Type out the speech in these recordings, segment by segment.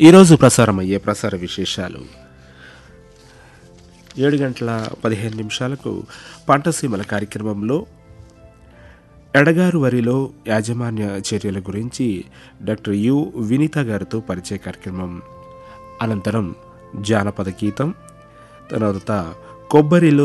ఈరోజు ప్రసారమయ్యే ప్రసార విశేషాలు ఏడు గంటల పదిహేను నిమిషాలకు పంటసీమల కార్యక్రమంలో ఎడగారు వరిలో యాజమాన్య చర్యల గురించి డాక్టర్ యు వినీత గారితో పరిచయ కార్యక్రమం అనంతరం జానపద గీతం తర్వాత కొబ్బరిలో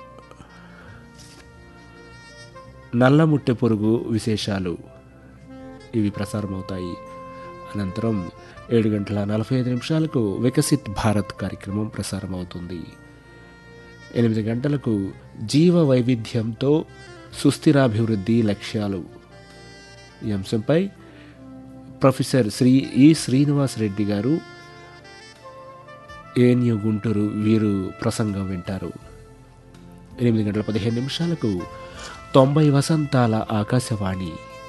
నల్లముట్టె పురుగు విశేషాలు ఇవి ప్రసారమవుతాయి అనంతరం ఏడు గంటల నలభై ఐదు నిమిషాలకు వికసిత్ భారత్ కార్యక్రమం ప్రసారమవుతుంది ఎనిమిది గంటలకు జీవ వైవిధ్యంతో సుస్థిరాభివృద్ధి లక్ష్యాలు ఈ అంశంపై ప్రొఫెసర్ శ్రీ ఈ శ్రీనివాస్ రెడ్డి గారు ఏఎన్యు గుంటూరు వీరు ప్రసంగం వింటారు ఎనిమిది గంటల పదిహేను నిమిషాలకు తొంభై వసంతాల ఆకాశవాణి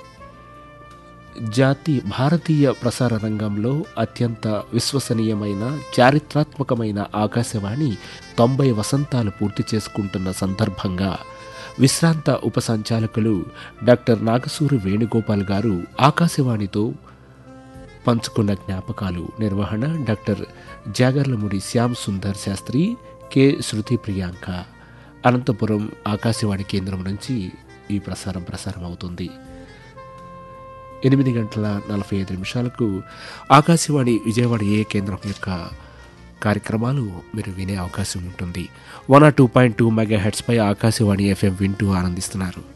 జాతి భారతీయ ప్రసార రంగంలో అత్యంత విశ్వసనీయమైన చారిత్రాత్మకమైన ఆకాశవాణి తొంభై వసంతాలు పూర్తి చేసుకుంటున్న సందర్భంగా విశ్రాంత ఉప సంచాలకులు డాక్టర్ నాగసూరి వేణుగోపాల్ గారు ఆకాశవాణితో పంచుకున్న జ్ఞాపకాలు నిర్వహణ డాక్టర్ జాగర్లముడి శ్యామ్ సుందర్ శాస్త్రి కె శృతి ప్రియాంక అనంతపురం ఆకాశవాణి కేంద్రం నుంచి ఈ ప్రసారం ప్రసారం అవుతుంది ఎనిమిది గంటల నలభై ఐదు నిమిషాలకు ఆకాశవాణి విజయవాడ ఏ కేంద్రం యొక్క కార్యక్రమాలు మీరు వినే అవకాశం ఉంటుంది one or two point two mega హెడ్స్పై ఆకాశవాణి ఎఫ్ఎం వింటూ ఆనందిస్తున్నారు